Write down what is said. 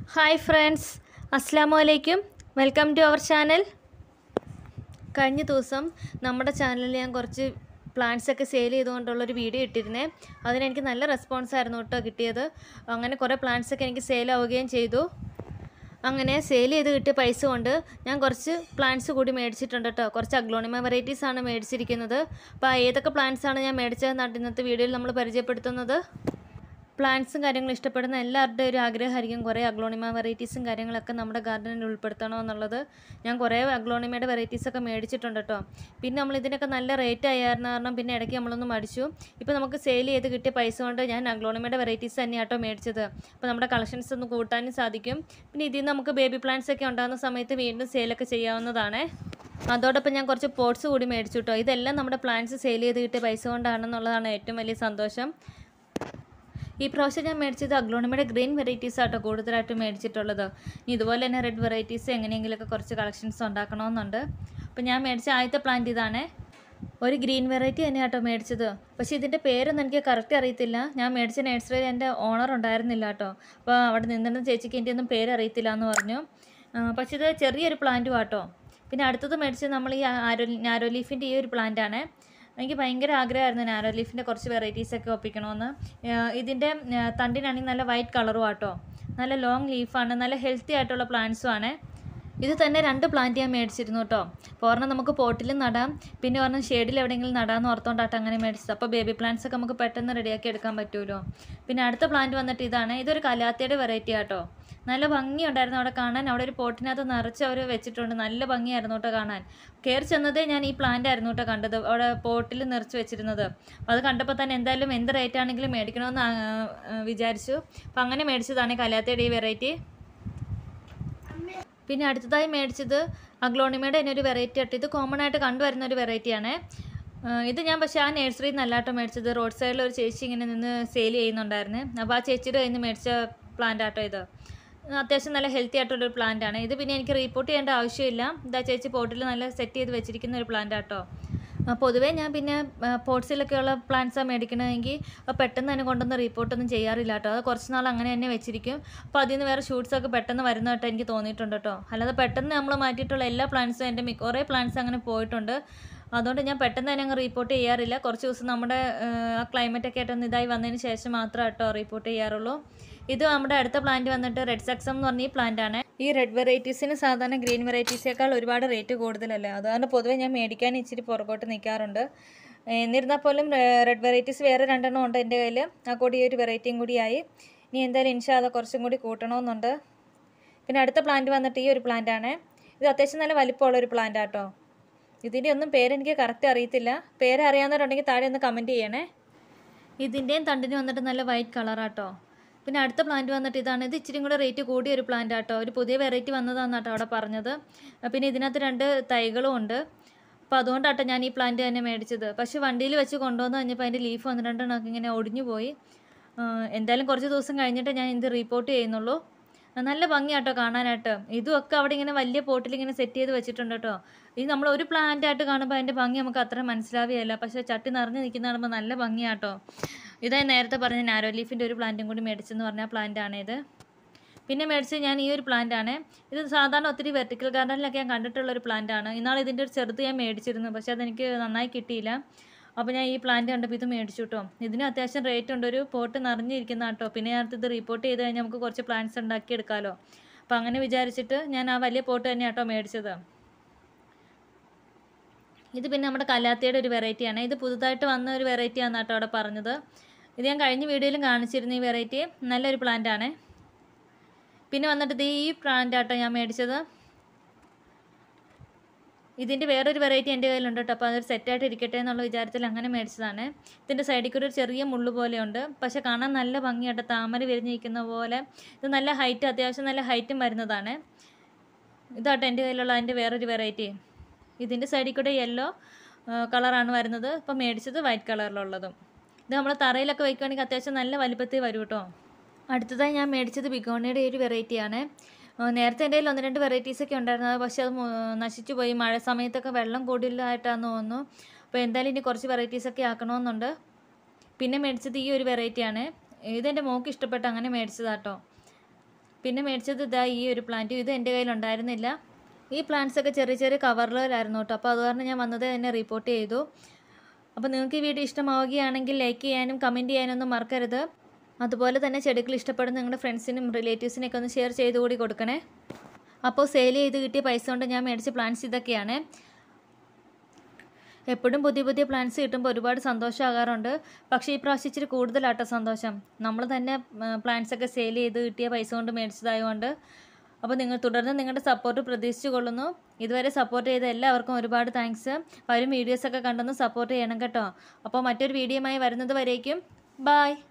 hi friends അസ്സാം വലൈക്കും welcome to our channel കഴിഞ്ഞ ദിവസം നമ്മുടെ ചാനലിൽ ഞാൻ കുറച്ച് പ്ലാന്റ്സ് ഒക്കെ സെയിൽ ചെയ്തുകൊണ്ടുള്ളൊരു വീഡിയോ ഇട്ടിരുന്നേ അതിനെനിക്ക് നല്ല റെസ്പോൺസ് ആയിരുന്നു കേട്ടോ കിട്ടിയത് അങ്ങനെ കുറേ പ്ലാന്റ്സ് ഒക്കെ എനിക്ക് സെയിൽ ആവുകയും ചെയ്തു അങ്ങനെ സെയിൽ ചെയ്ത് കിട്ടിയ പൈസ കൊണ്ട് ഞാൻ കുറച്ച് പ്ലാന്റ്സ് കൂടി മേടിച്ചിട്ടുണ്ട് കേട്ടോ കുറച്ച് അഗ്ലോണിമ വെറൈറ്റീസ് ആണ് മേടിച്ചിരിക്കുന്നത് അപ്പോൾ ഏതൊക്കെ പ്ലാന്റ്സ് ആണ് ഞാൻ മേടിച്ചതെന്നാണ് ഇന്നത്തെ വീഡിയോയിൽ നമ്മൾ പരിചയപ്പെടുത്തുന്നത് പ്ലാന്റ്സും കാര്യങ്ങളും ഇഷ്ടപ്പെടുന്ന എല്ലാവരുടെയും ഒരു ആഗ്രഹമായിരിക്കും കുറേ അഗ്ലോണിമ വെറൈറ്റീസും കാര്യങ്ങളൊക്കെ നമ്മുടെ ഗാർഡനിൽ ഉൾപ്പെടുത്തണമെന്നുള്ളത് ഞാൻ കുറേ അഗ്ലോണിമയുടെ വെറൈറ്റീസൊക്കെ മേടിച്ചിട്ടുണ്ട് കേട്ടോ പിന്നെ നമ്മൾ ഇതിനൊക്കെ നല്ല റേറ്റ് ആയിരുന്നു കാരണം പിന്നെ ഇടയ്ക്ക് നമ്മളൊന്ന് മടിച്ചു ഇപ്പോൾ നമുക്ക് സെയിൽ ചെയ്ത് കിട്ടിയ പൈസ കൊണ്ട് ഞാൻ അഗ്ലോണിമയുടെ വെറൈറ്റീസ് തന്നെയാണ് കേട്ടോ മേടിച്ചത് അപ്പോൾ നമ്മുടെ കളക്ഷൻസ് ഒന്ന് കൂട്ടാനും സാധിക്കും പിന്നെ ഇതിൽ നിന്ന് നമുക്ക് ബേബി പ്ലാന്റ്സ് ഒക്കെ ഉണ്ടാകുന്ന സമയത്ത് വീണ്ടും സെയിലൊക്കെ ചെയ്യാവുന്നതാണ് അതോടൊപ്പം ഞാൻ കുറച്ച് പോട്ട്സ് കൂടി മേടിച്ചു കേട്ടോ ഇതെല്ലാം നമ്മുടെ പ്ലാന്റ്സ് സെയിൽ ചെയ്ത് കിട്ടിയ പൈസ കൊണ്ടാണെന്നുള്ളതാണ് ഏറ്റവും വലിയ സന്തോഷം ഈ പ്രാവശ്യം ഞാൻ മേടിച്ചത് അഗ്ലോണിമയുടെ ഗ്രീൻ വെറൈറ്റീസ് ആട്ടോ കൂടുതലായിട്ട് മേടിച്ചിട്ടുള്ളത് ഇനി ഇതുപോലെ തന്നെ റെഡ് വെറൈറ്റീസ് എങ്ങനെയെങ്കിലുമൊക്കെ കുറച്ച് കളക്ഷൻസ് ഉണ്ടാക്കണമെന്നുണ്ട് അപ്പോൾ ഞാൻ മേടിച്ച ആദ്യത്തെ പ്ലാന്റ് ഇതാണ് ഒരു ഗ്രീൻ വെറൈറ്റി തന്നെ ആട്ടോ മേടിച്ചത് പക്ഷേ ഇതിൻ്റെ പേരൊന്നും എനിക്ക് കറക്റ്റ് അറിയത്തില്ല ഞാൻ മേടിച്ച നഴ്സറിയിൽ എൻ്റെ ഓണർ ഉണ്ടായിരുന്നില്ല കേട്ടോ അപ്പോൾ അവിടെ നിന്നിരുന്ന ചേച്ചിക്ക് എൻ്റെ ഒന്നും പേര് അറിയത്തില്ല എന്ന് പറഞ്ഞു ആ, പക്ഷേ ഇത് ചെറിയൊരു പ്ലാന്റും ആട്ടോ പിന്നെ അടുത്തത് മേടിച്ചത് നമ്മൾ ഈ ആരോ നാരോ ലീഫിൻ്റെ ഈ ഒരു പ്ലാന്റാണ് എനിക്ക് ഭയങ്കര ആഗ്രഹമായിരുന്നു നാരോ ലീഫിൻ്റെ കുറച്ച് വെറൈറ്റീസ് ഒക്കെ ഒപ്പിക്കണമെന്ന് ഏഹ് ഇതിൻ്റെ ഏഹ് തണ്ടിനാണെങ്കിൽ നല്ല വൈറ്റ് കളറും ആട്ടോ നല്ല ലോങ് ലീഫാണ് നല്ല ഹെൽത്തി ആയിട്ടുള്ള പ്ലാന്റ്സും ആണ് ഇത് തന്നെ രണ്ട് പ്ലാന്റ് ഞാൻ മേടിച്ചിരുന്നു കേട്ടോ അപ്പോൾ ഒരെണ്ണം നമുക്ക് പോട്ടിലും നടാം പിന്നെ ഒരെണ്ണം ഷെയ്ഡിൽ എവിടെയെങ്കിലും നടാമെന്ന് ഓർത്തോണ്ടാട്ടോ അങ്ങനെ മേടിച്ചത് അപ്പോൾ ബേബി പ്ലാന്റ്സ് ഒക്കെ നമുക്ക് പെട്ടെന്ന് റെഡിയാക്കി എടുക്കാൻ പറ്റുമല്ലോ പിന്നെ അടുത്ത പ്ലാന്റ് വന്നിട്ട് ഇതാണ് ഇതൊരു കലാത്തിയുടെ വെറൈറ്റി ആട്ടോ നല്ല ഭംഗിയുണ്ടായിരുന്നു അവിടെ കാണാൻ അവിടെ ഒരു പോട്ടിനകത്ത് നിറച്ച് അവർ വെച്ചിട്ടുണ്ട് നല്ല ഭംഗിയായിരുന്നു കേട്ടോ കാണാൻ കയറി ചെന്നതേ ഞാൻ ഈ പ്ലാന്റ് ആയിരുന്നു കേട്ടോ കണ്ടത് അവിടെ പോട്ടിൽ നിറച്ച് വെച്ചിരുന്നത് അപ്പോൾ അത് കണ്ടപ്പോൾ തന്നെ എന്തായാലും എന്ത് റേറ്റ് ആണെങ്കിലും മേടിക്കണമെന്ന് ആ, ആ, വിചാരിച്ചു അപ്പോൾ അങ്ങനെ മേടിച്ചതാണ് ഈ കലാത്തിയുടെ ഈ വെറൈറ്റി പിന്നെ അടുത്തതായി മേടിച്ചത് അഗ്ലോണിമയുടെ തന്നെ ഒരു വെറൈറ്റി ആയിട്ട് ഇത് കോമൺ ആയിട്ട് കണ്ടുവരുന്ന ഒരു വെറൈറ്റിയാണ് ഇത് ഞാൻ പക്ഷേ ആ നഴ്സറിയിൽ നിന്ന് അല്ലാട്ടോ മേടിച്ചത് റോഡ് സൈഡിൽ ഒരു ചേച്ചി ഇങ്ങനെ നിന്ന് സെയിൽ ചെയ്യുന്നുണ്ടായിരുന്നു അപ്പോൾ ആ ചേച്ചിയുടെ കയ്യിൽ നിന്ന് മേടിച്ച പ്ലാന്റ് ആട്ടോ ഇത് അത്യാവശ്യം നല്ല ഹെൽത്തി ആയിട്ടുള്ളൊരു പ്ലാന്റ് ആണ് ഇത് പിന്നെ എനിക്ക് റിപ്പോർട്ട് ചെയ്യേണ്ട ആവശ്യമില്ല ഇതാ ചേച്ചി പോട്ടിൽ നല്ല സെറ്റ് ചെയ്ത് വെച്ചിരിക്കുന്ന ഒരു പ്ലാന്റ് ആട്ടോ ആ, പൊതുവേ ഞാൻ പിന്നെ പോട്ട്സിലൊക്കെയുള്ള പ്ലാന്റ്സാണ് മേടിക്കണമെങ്കിൽ അത് പെട്ടെന്ന് തന്നെ കൊണ്ടുവന്ന് റിപ്പോർട്ടൊന്നും ചെയ്യാറില്ല കേട്ടോ അത് കുറച്ച് നാൾ അങ്ങനെ തന്നെ വെച്ചിരിക്കും അപ്പോൾ അതിൽ നിന്ന് വേറെ ഷൂട്ട്സ് ഒക്കെ പെട്ടെന്ന് വരുന്നതായിട്ട് എനിക്ക് തോന്നിയിട്ടുണ്ട് കേട്ടോ അല്ലാതെ പെട്ടെന്ന് നമ്മൾ മാറ്റിയിട്ടുള്ള എല്ലാ പ്ലാന്റ്സും എൻ്റെ മി കുറേ പ്ലാന്റ്സ് അങ്ങനെ പോയിട്ടുണ്ട് അതുകൊണ്ട് ഞാൻ പെട്ടെന്ന് തന്നെ അങ്ങ് റിപ്പോർട്ട് ചെയ്യാറില്ല കുറച്ച് ദിവസം നമ്മുടെ ആ ക്ലൈമറ്റൊക്കെ ആയിട്ടൊന്ന് ഇതായി വന്നതിന് ശേഷം മാത്രമേ കേട്ടോ റിപ്പോർട്ട് ചെയ്യാറുള്ളൂ ഇത് നമ്മുടെ അടുത്ത പ്ലാന്റ് വന്നിട്ട് റെഡ് സക്സം എന്ന് പറഞ്ഞ ഈ പ്ലാന്റ് ആണ് ഈ റെഡ് വെറൈറ്റീസിന് സാധാരണ ഗ്രീൻ വെറൈറ്റീസേക്കാൾ ഒരുപാട് റേറ്റ് കൂടുതലല്ലേ അതുകൊണ്ട് പൊതുവേ ഞാൻ മേടിക്കാൻ ഇച്ചിരി പുറകോട്ട് നിൽക്കാറുണ്ട് എന്നിരുന്നാൽ പോലും റെഡ് വെറൈറ്റീസ് വേറെ രണ്ടെണ്ണം ഉണ്ട് എൻ്റെ കയ്യിൽ ആ കൂടി ഈ ഒരു വെറൈറ്റിയും കൂടിയായി ഇനി എന്തായാലും ഇൻഷാല്ല കുറച്ചും കൂടി കൂട്ടണമെന്നുണ്ട് പിന്നെ അടുത്ത പ്ലാന്റ് വന്നിട്ട് ഈ ഒരു പ്ലാന്റ് ആണ് ഇത് അത്യാവശ്യം നല്ല വലിപ്പമുള്ള ഒരു പ്ലാന്റ് ആട്ടോ ഇതിൻ്റെ ഒന്നും പേരെനിക്ക് കറക്റ്റ് അറിയത്തില്ല പേര് അറിയാവുന്നവരുണ്ടെങ്കിൽ താഴെ ഒന്ന് കമൻറ്റ് ചെയ്യണേ ഇതിൻ്റെയും തണ്ടിന് വന്നിട്ട് നല്ല വൈറ്റ് കളറാട്ടോ പിന്നെ അടുത്ത പ്ലാന്റ് വന്നിട്ട് ഇതാണ് ഇത് ഇച്ചിരി കൂടെ റേറ്റ് കൂടിയ ഒരു പ്ലാന്റ് ആട്ടോ ഒരു പുതിയ വെറൈറ്റി വന്നതാണെന്ന് കേട്ടോ അവിടെ പറഞ്ഞത് പിന്നെ ഇതിനകത്ത് രണ്ട് തൈകളും ഉണ്ട് അപ്പോൾ അതുകൊണ്ടാട്ടോ ഞാൻ ഈ പ്ലാന്റ് തന്നെ മേടിച്ചത് പക്ഷേ വണ്ടിയിൽ വെച്ച് കൊണ്ടുവന്ന് കഴിഞ്ഞപ്പോൾ അതിൻ്റെ ലീഫ് ഒന്ന് രണ്ടെണ്ണമൊക്കെ ഇങ്ങനെ ഒടിഞ്ഞു പോയി ആ, എന്തായാലും കുറച്ച് ദിവസം കഴിഞ്ഞിട്ട് ഞാൻ ഇത് റിപ്പോർട്ട് ചെയ്യുന്നുള്ളൂ ആ, നല്ല ഭംഗിയാട്ടോ കാണാനായിട്ട് ഇതുമൊക്കെ അവിടെ ഇങ്ങനെ വലിയ പോട്ടിൽ ഇങ്ങനെ സെറ്റ് ചെയ്ത് വെച്ചിട്ടുണ്ട് കേട്ടോ ഇത് നമ്മൾ ഒരു പ്ലാന്റ് ആയിട്ട് കാണുമ്പോൾ അതിൻ്റെ ഭംഗി നമുക്ക് അത്ര മനസ്സിലാവുകയല്ല പക്ഷേ ചട്ടി നിറഞ്ഞ് നിൽക്കുന്ന കാണുമ്പോൾ നല്ല ഭംഗിയാട്ടോ ഇതായി നേരത്തെ പറഞ്ഞ നാരോ ലീഫിൻ്റെ ഒരു പ്ലാന്റും കൂടി മേടിച്ചെന്ന് പറഞ്ഞ പ്ലാന്റ് ആണ് ഇത് പിന്നെ മേടിച്ചത് ഞാൻ ഈ ഒരു പ്ലാന്റ് ആണ് ഇത് സാധാരണ ഒത്തിരി വെർട്ടിക്കൽ ഗാർഡനിലൊക്കെ ഞാൻ കണ്ടിട്ടുള്ള ഒരു പ്ലാന്റ് ആണ് ഇന്നാൾ ഇതിൻ്റെ ഒരു ചെറുത് ഞാൻ മേടിച്ചിരുന്നു പക്ഷേ അതെനിക്ക് നന്നായി കിട്ടിയില്ല അപ്പോൾ ഞാൻ ഈ പ്ലാന്റ് കണ്ടപ്പോൾ ഇത് മേടിച്ചു കേട്ടോ ഇതിന് അത്യാവശ്യം റേറ്റ് ഉണ്ട് ഒരു പോട്ട് നിറഞ്ഞിരിക്കുന്ന കേട്ടോ പിന്നെ ഞാൻ ഇത് റിപ്പോർട്ട് ചെയ്ത് കഴിഞ്ഞാൽ നമുക്ക് കുറച്ച് പ്ലാന്റ്സ് ഉണ്ടാക്കി എടുക്കാമല്ലോ അപ്പോൾ അങ്ങനെ വിചാരിച്ചിട്ട് ഞാൻ ആ വലിയ പോട്ട് തന്നെ കേട്ടോ മേടിച്ചത് ഇത് പിന്നെ നമ്മുടെ കലാത്തിയുടെ ഒരു വെറൈറ്റിയാണ് ഇത് പുതുതായിട്ട് വന്ന ഒരു വെറൈറ്റി ആണ് കേട്ടോ അവിടെ പറഞ്ഞത് ഇത് ഞാൻ കഴിഞ്ഞ വീഡിയോയിലും കാണിച്ചിരുന്നു ഈ വെറൈറ്റി നല്ലൊരു പ്ലാന്റ് ആണ് പിന്നെ വന്നിട്ട് ഇത് ഈ പ്ലാന്റ് ആട്ടോ ഞാൻ മേടിച്ചത് ഇതിൻ്റെ വേറൊരു വെറൈറ്റി എൻ്റെ കയ്യിലുണ്ട് കേട്ടോ അപ്പോൾ അതൊരു സെറ്റായിട്ട് ഇരിക്കട്ടെ എന്നുള്ള വിചാരത്തിൽ അങ്ങനെ മേടിച്ചതാണ് ഇതിൻ്റെ സൈഡിൽ കൂടി ഒരു ചെറിയ മുള്ളു പോലെയുണ്ട് പക്ഷേ കാണാൻ നല്ല ഭംഗിയായിട്ട് താമര വിരിഞ്ഞിരിക്കുന്ന പോലെ ഇത് നല്ല ഹൈറ്റ് അത്യാവശ്യം നല്ല ഹൈറ്റും വരുന്നതാണ് ഇതാട്ടോ എൻ്റെ കയ്യിലുള്ള അതിൻ്റെ വേറൊരു വെറൈറ്റി ഇതിൻ്റെ സൈഡിൽ കൂടെ യെല്ലോ കളറാണ് വരുന്നത് ഇപ്പോൾ മേടിച്ചത് വൈറ്റ് കളറിലുള്ളതും ഇത് നമ്മൾ തറയിലൊക്കെ വയ്ക്കുകയാണെങ്കിൽ അത്യാവശ്യം നല്ല വലിപ്പത്തിൽ വരും കേട്ടോ അടുത്തതായി ഞാൻ മേടിച്ചത് ബിഗോണിയുടെ ഒരു വെറൈറ്റിയാണ് നേരത്തെ എൻ്റെ കയ്യിൽ ഒന്ന് രണ്ട് വെറൈറ്റീസ് ഒക്കെ ഉണ്ടായിരുന്നത് പക്ഷേ അത് മു- നശിച്ചു പോയി മഴ സമയത്തൊക്കെ വെള്ളം കൂടുതലായിട്ടാണെന്ന് തോന്നുന്നു അപ്പോൾ എന്തായാലും ഇനി കുറച്ച് വെറൈറ്റീസ് ഒക്കെ ആക്കണമെന്നുണ്ട് പിന്നെ മേടിച്ചത് ഈ ഒരു വെറൈറ്റിയാണ് ഇതെൻ്റെ മോക്ക് ഇഷ്ടപ്പെട്ട് അങ്ങനെ മേടിച്ചതാട്ടോ പിന്നെ മേടിച്ചത് ഇതാ ഈ ഒരു പ്ലാന്റ് ഇത് എൻ്റെ കയ്യിലുണ്ടായിരുന്നില്ല ഈ പ്ലാന്റ്സ് ഒക്കെ ചെറിയ ചെറിയ കവറിലായിരുന്നു കേട്ടോ അപ്പോൾ അത് കാരണം ഞാൻ വന്നത് തന്നെ റിപ്പോർട്ട് ചെയ്തു അപ്പോൾ നിങ്ങൾക്ക് ഈ വീഡിയോ ഇഷ്ടമാവുകയാണെങ്കിൽ ലൈക്ക് ചെയ്യാനും കമൻറ്റ് ചെയ്യാനൊന്നും മറക്കരുത് അതുപോലെ തന്നെ ചെടികൾ ഇഷ്ടപ്പെടുന്ന നിങ്ങളുടെ ഫ്രണ്ട്സിനും റിലേറ്റീവ്സിനൊക്കെ ഒന്ന് ഷെയർ ചെയ്ത് കൂടി കൊടുക്കണേ അപ്പോൾ സെയിൽ ചെയ്ത് കിട്ടിയ പൈസ കൊണ്ട് ഞാൻ മേടിച്ച പ്ലാന്റ്സ് ഇതൊക്കെയാണ് എപ്പോഴും പുതിയ പുതിയ പ്ലാന്റ്സ് കിട്ടുമ്പോൾ ഒരുപാട് സന്തോഷമാകാറുണ്ട് പക്ഷേ ഈ പ്രാവശ്യം ഇച്ചിരി കൂടുതലാട്ടോ സന്തോഷം നമ്മൾ തന്നെ പ്ലാന്റ്സ് ഒക്കെ സെയിൽ ചെയ്ത് കിട്ടിയ പൈസ കൊണ്ട് മേടിച്ചതായതുകൊണ്ട് അപ്പോൾ നിങ്ങൾ തുടർന്ന് നിങ്ങളുടെ സപ്പോർട്ട് പ്രതീക്ഷിച്ചു കൊള്ളുന്നു ഇതുവരെ സപ്പോർട്ട് ചെയ്ത എല്ലാവർക്കും ഒരുപാട് താങ്ക്സ് വരും വീഡിയോസൊക്കെ കണ്ടൊന്ന് സപ്പോർട്ട് ചെയ്യണം കേട്ടോ അപ്പോൾ മറ്റൊരു വീഡിയോയുമായി വരുന്നത് വരേക്കും ബായ്